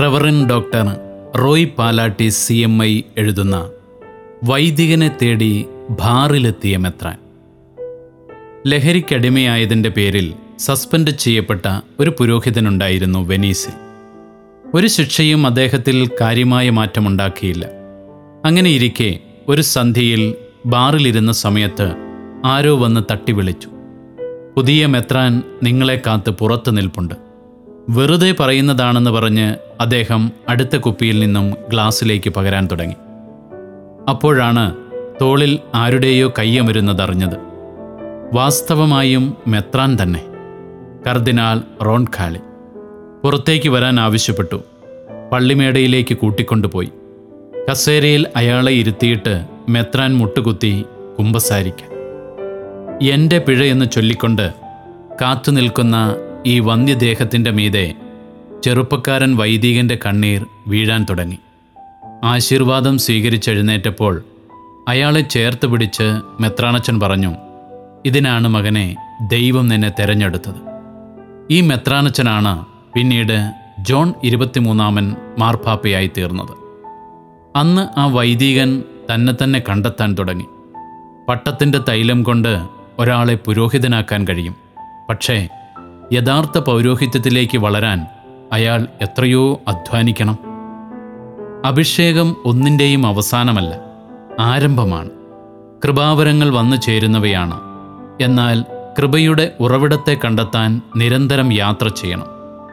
reverend doctor Roy Palatty C M I എഴുതുന്ന വൈദികനെ തേടി ബാറിലെത്തിയ മെത്രാൻ ലഹരിക്കടിമയായതിൻ്റെ പേരിൽ സസ്പെൻഡ് ചെയ്യപ്പെട്ട ഒരു പുരോഹിതനുണ്ടായിരുന്നു വെനീസിൽ ഒരു ശിക്ഷയും അദ്ദേഹത്തിൽ കാര്യമായ മാറ്റമുണ്ടാക്കിയില്ല അങ്ങനെ ഇരിക്കെ ഒരു സന്ധ്യയിൽ ബാറിലിരുന്ന സമയത്ത് ആരോ വന്ന് തട്ടി വിളിച്ചു പുതിയ മെത്രാൻ നിങ്ങളെ കാത്ത് പുറത്തു നിൽപ്പുണ്ട് വെറുതെ പറയുന്നതാണെന്ന് പറഞ്ഞ് അദ്ദേഹം അടുത്ത കുപ്പിയിൽ നിന്നും ഗ്ലാസ്സിലേക്ക് പകരാൻ തുടങ്ങി അപ്പോഴാണ് തോളിൽ ആരുടെയോ കയ്യമരുന്നതറിഞ്ഞത് വാസ്തവമായും മെത്രാൻ തന്നെ കർദിനാൾ റോൺഖാളി പുറത്തേക്ക് വരാൻ ആവശ്യപ്പെട്ടു പള്ളിമേടയിലേക്ക് കൂട്ടിക്കൊണ്ടുപോയി കസേരയിൽ അയാളെ ഇരുത്തിയിട്ട് മെത്രാൻ മുട്ടുകുത്തി കുമ്പസാരിക്കാൻ എൻ്റെ പിഴ എന്ന് ചൊല്ലിക്കൊണ്ട് കാത്തു നിൽക്കുന്ന ഈ വന്യദേഹത്തിൻ്റെ മീതെ ചെറുപ്പക്കാരൻ വൈദികൻ്റെ കണ്ണീർ വീഴാൻ തുടങ്ങി ആശീർവാദം സ്വീകരിച്ചെഴുന്നേറ്റപ്പോൾ അയാളെ ചേർത്ത് പിടിച്ച് മെത്രാണച്ചൻ പറഞ്ഞു ഇതിനാണ് മകനെ ദൈവം നിന്നെ തെരഞ്ഞെടുത്തത് ഈ മെത്രാനച്ചനാണ് പിന്നീട് ജോൺ ഇരുപത്തിമൂന്നാമൻ മാർപ്പാപ്പയായി തീർന്നത് അന്ന് ആ വൈദികൻ തന്നെ തന്നെ കണ്ടെത്താൻ തുടങ്ങി പട്ടത്തിൻ്റെ തൈലം കൊണ്ട് ഒരാളെ പുരോഹിതനാക്കാൻ കഴിയും പക്ഷേ യഥാർത്ഥ പൗരോഹിത്യത്തിലേക്ക് വളരാൻ അയാൾ എത്രയോ അധ്വാനിക്കണം അഭിഷേകം ഒന്നിൻ്റെയും അവസാനമല്ല ആരംഭമാണ് കൃപാവരങ്ങൾ വന്നു ചേരുന്നവയാണ് എന്നാൽ കൃപയുടെ ഉറവിടത്തെ കണ്ടെത്താൻ നിരന്തരം യാത്ര ചെയ്യണം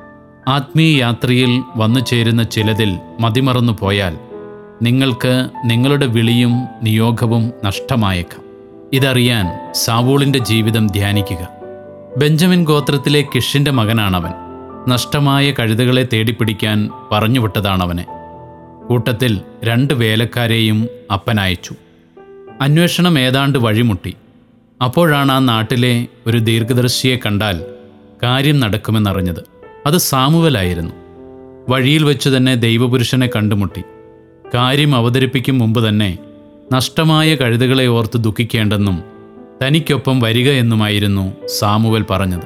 ആത്മീയ യാത്രയിൽ വന്നു ചേരുന്ന ചിലതിൽ മതിമറന്നു പോയാൽ നിങ്ങൾക്ക് നിങ്ങളുടെ വിളിയും നിയോഗവും നഷ്ടമായേക്കാം ഇതറിയാൻ സാവൂളിൻ്റെ ജീവിതം ധ്യാനിക്കുക ബെഞ്ചമിൻ ഗോത്രത്തിലെ കിഷിൻ്റെ മകനാണവൻ നഷ്ടമായ കഴുതകളെ തേടിപ്പിടിക്കാൻ പറഞ്ഞുവിട്ടതാണവനെ കൂട്ടത്തിൽ രണ്ട് വേലക്കാരെയും അപ്പനയച്ചു അന്വേഷണം ഏതാണ്ട് വഴിമുട്ടി അപ്പോഴാണ് ആ നാട്ടിലെ ഒരു ദീർഘദർശിയെ കണ്ടാൽ കാര്യം നടക്കുമെന്നറിഞ്ഞത് അത് സാമുവലായിരുന്നു വഴിയിൽ വെച്ച് തന്നെ ദൈവപുരുഷനെ കണ്ടുമുട്ടി കാര്യം അവതരിപ്പിക്കും മുമ്പ് തന്നെ നഷ്ടമായ കഴുതകളെ ഓർത്ത് ദുഃഖിക്കേണ്ടെന്നും തനിക്കൊപ്പം വരിക എന്നുമായിരുന്നു സാമുവൽ പറഞ്ഞത്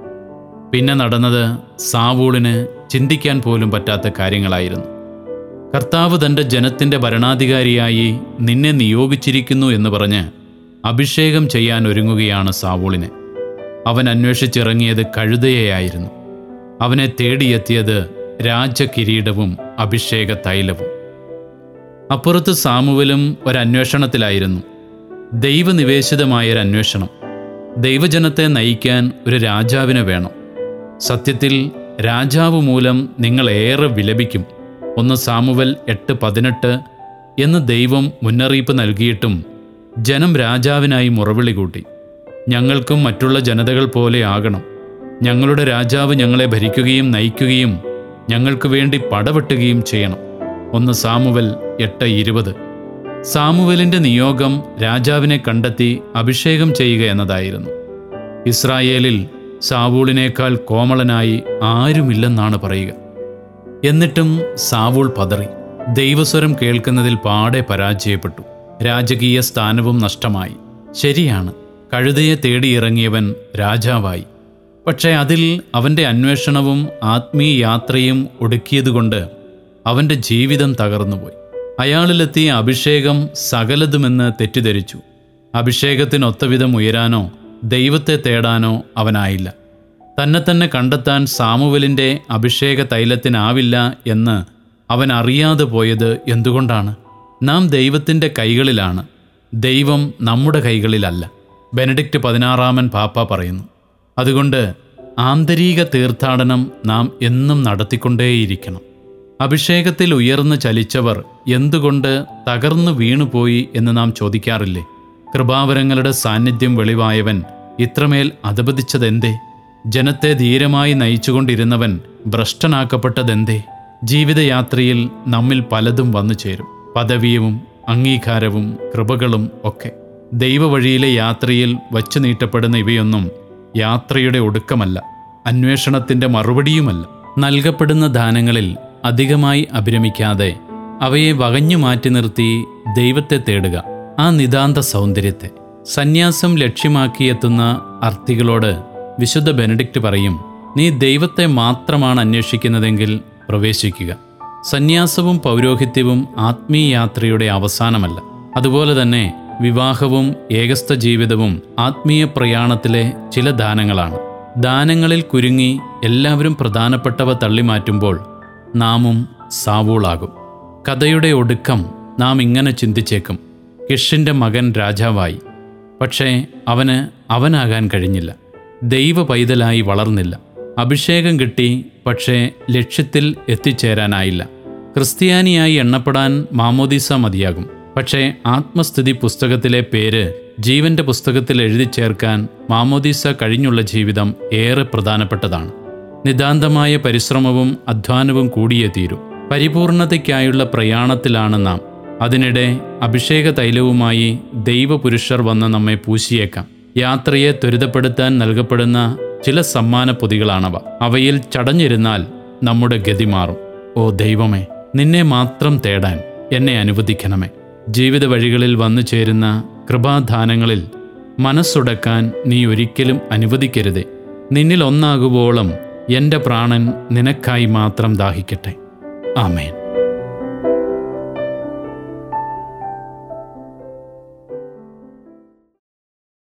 പിന്നെ നടന്നത് സാവൂളിന് ചിന്തിക്കാൻ പോലും പറ്റാത്ത കാര്യങ്ങളായിരുന്നു കർത്താവ് തൻ്റെ ജനത്തിൻ്റെ ഭരണാധികാരിയായി നിന്നെ നിയോഗിച്ചിരിക്കുന്നു എന്ന് പറഞ്ഞ് അഭിഷേകം ചെയ്യാൻ ഒരുങ്ങുകയാണ് സാവൂളിനെ അവൻ അന്വേഷിച്ചിറങ്ങിയത് കഴുതയെയായിരുന്നു അവനെ തേടിയെത്തിയത് രാജകിരീടവും അഭിഷേക തൈലവും അപ്പുറത്ത് സാമുവലും ഒരന്വേഷണത്തിലായിരുന്നു ദൈവനിവേശിതമായൊരു അന്വേഷണം ദൈവജനത്തെ നയിക്കാൻ ഒരു രാജാവിനെ വേണം സത്യത്തിൽ രാജാവ് മൂലം നിങ്ങൾ ഏറെ വിലപിക്കും ഒന്ന് സാമുവൽ എട്ട് പതിനെട്ട് എന്ന് ദൈവം മുന്നറിയിപ്പ് നൽകിയിട്ടും ജനം രാജാവിനായി മുറവിളി കൂട്ടി ഞങ്ങൾക്കും മറ്റുള്ള ജനതകൾ പോലെ ആകണം ഞങ്ങളുടെ രാജാവ് ഞങ്ങളെ ഭരിക്കുകയും നയിക്കുകയും ഞങ്ങൾക്ക് വേണ്ടി പടവെട്ടുകയും ചെയ്യണം ഒന്ന് സാമുവൽ എട്ട് ഇരുപത് സാമുവലിൻ്റെ നിയോഗം രാജാവിനെ കണ്ടെത്തി അഭിഷേകം ചെയ്യുക എന്നതായിരുന്നു ഇസ്രായേലിൽ സാവൂളിനേക്കാൾ കോമളനായി ആരുമില്ലെന്നാണ് പറയുക എന്നിട്ടും സാവൂൾ പതറി ദൈവസ്വരം കേൾക്കുന്നതിൽ പാടെ പരാജയപ്പെട്ടു രാജകീയ സ്ഥാനവും നഷ്ടമായി ശരിയാണ് കഴുതയെ തേടിയിറങ്ങിയവൻ രാജാവായി പക്ഷേ അതിൽ അവൻ്റെ അന്വേഷണവും ആത്മീയ യാത്രയും ഒടുക്കിയതുകൊണ്ട് അവൻ്റെ ജീവിതം തകർന്നുപോയി അയാളിലെത്തിയ അഭിഷേകം സകലതുമെന്ന് തെറ്റിദ്ധരിച്ചു അഭിഷേകത്തിനൊത്തവിധം ഉയരാനോ ദൈവത്തെ തേടാനോ അവനായില്ല തന്നെ തന്നെ കണ്ടെത്താൻ സാമുവലിൻ്റെ അഭിഷേക തൈലത്തിനാവില്ല എന്ന് അവൻ അറിയാതെ പോയത് എന്തുകൊണ്ടാണ് നാം ദൈവത്തിൻ്റെ കൈകളിലാണ് ദൈവം നമ്മുടെ കൈകളിലല്ല ബെനഡിക്റ്റ് പതിനാറാമൻ പാപ്പ പറയുന്നു അതുകൊണ്ട് ആന്തരിക തീർത്ഥാടനം നാം എന്നും നടത്തിക്കൊണ്ടേയിരിക്കണം അഭിഷേകത്തിൽ ഉയർന്നു ചലിച്ചവർ എന്തുകൊണ്ട് തകർന്നു വീണുപോയി എന്ന് നാം ചോദിക്കാറില്ലേ കൃപാവരങ്ങളുടെ സാന്നിധ്യം വെളിവായവൻ ഇത്രമേൽ അധപതിച്ചതെന്തേ ജനത്തെ ധീരമായി നയിച്ചുകൊണ്ടിരുന്നവൻ ഭ്രഷ്ടനാക്കപ്പെട്ടതെന്തേ ജീവിതയാത്രയിൽ നമ്മിൽ പലതും വന്നു ചേരും പദവിയും അംഗീകാരവും കൃപകളും ഒക്കെ ദൈവവഴിയിലെ യാത്രയിൽ വച്ചു നീട്ടപ്പെടുന്ന ഇവയൊന്നും യാത്രയുടെ ഒടുക്കമല്ല അന്വേഷണത്തിൻ്റെ മറുപടിയുമല്ല നൽകപ്പെടുന്ന ദാനങ്ങളിൽ അധികമായി അഭിരമിക്കാതെ അവയെ വകഞ്ഞു മാറ്റി നിർത്തി ദൈവത്തെ തേടുക ആ നിതാന്ത സൗന്ദര്യത്തെ സന്യാസം ലക്ഷ്യമാക്കിയെത്തുന്ന അർത്ഥികളോട് വിശുദ്ധ ബെനഡിക്റ്റ് പറയും നീ ദൈവത്തെ മാത്രമാണ് അന്വേഷിക്കുന്നതെങ്കിൽ പ്രവേശിക്കുക സന്യാസവും പൗരോഹിത്യവും ആത്മീയ യാത്രയുടെ അവസാനമല്ല അതുപോലെ തന്നെ വിവാഹവും ഏകസ്ഥ ജീവിതവും ആത്മീയ പ്രയാണത്തിലെ ചില ദാനങ്ങളാണ് ദാനങ്ങളിൽ കുരുങ്ങി എല്ലാവരും പ്രധാനപ്പെട്ടവ തള്ളിമാറ്റുമ്പോൾ നാമും സാവൂളാകും കഥയുടെ ഒടുക്കം നാം ഇങ്ങനെ ചിന്തിച്ചേക്കും കിഷിൻ്റെ മകൻ രാജാവായി പക്ഷേ അവന് അവനാകാൻ കഴിഞ്ഞില്ല ദൈവ പൈതലായി വളർന്നില്ല അഭിഷേകം കിട്ടി പക്ഷേ ലക്ഷ്യത്തിൽ എത്തിച്ചേരാനായില്ല ക്രിസ്ത്യാനിയായി എണ്ണപ്പെടാൻ മാമോദീസ മതിയാകും പക്ഷേ ആത്മസ്ഥിതി പുസ്തകത്തിലെ പേര് ജീവന്റെ പുസ്തകത്തിൽ എഴുതി ചേർക്കാൻ മാമോദീസ കഴിഞ്ഞുള്ള ജീവിതം ഏറെ പ്രധാനപ്പെട്ടതാണ് നിതാന്തമായ പരിശ്രമവും അധ്വാനവും കൂടിയേ തീരും പരിപൂർണതയ്ക്കായുള്ള പ്രയാണത്തിലാണ് നാം അതിനിടെ അഭിഷേക തൈലവുമായി ദൈവപുരുഷർ വന്ന് നമ്മെ പൂശിയേക്കാം യാത്രയെ ത്വരിതപ്പെടുത്താൻ നൽകപ്പെടുന്ന ചില സമ്മാന പൊതികളാണവ അവയിൽ ചടഞ്ഞിരുന്നാൽ നമ്മുടെ ഗതി മാറും ഓ ദൈവമേ നിന്നെ മാത്രം തേടാൻ എന്നെ അനുവദിക്കണമേ ജീവിത വഴികളിൽ വന്നു ചേരുന്ന കൃപാദാനങ്ങളിൽ മനസ്സുടക്കാൻ നീ ഒരിക്കലും അനുവദിക്കരുതേ നിന്നിൽ ഒന്നാകുവോളം എൻ്റെ പ്രാണൻ നിനക്കായി മാത്രം ദാഹിക്കട്ടെ ആമേൻ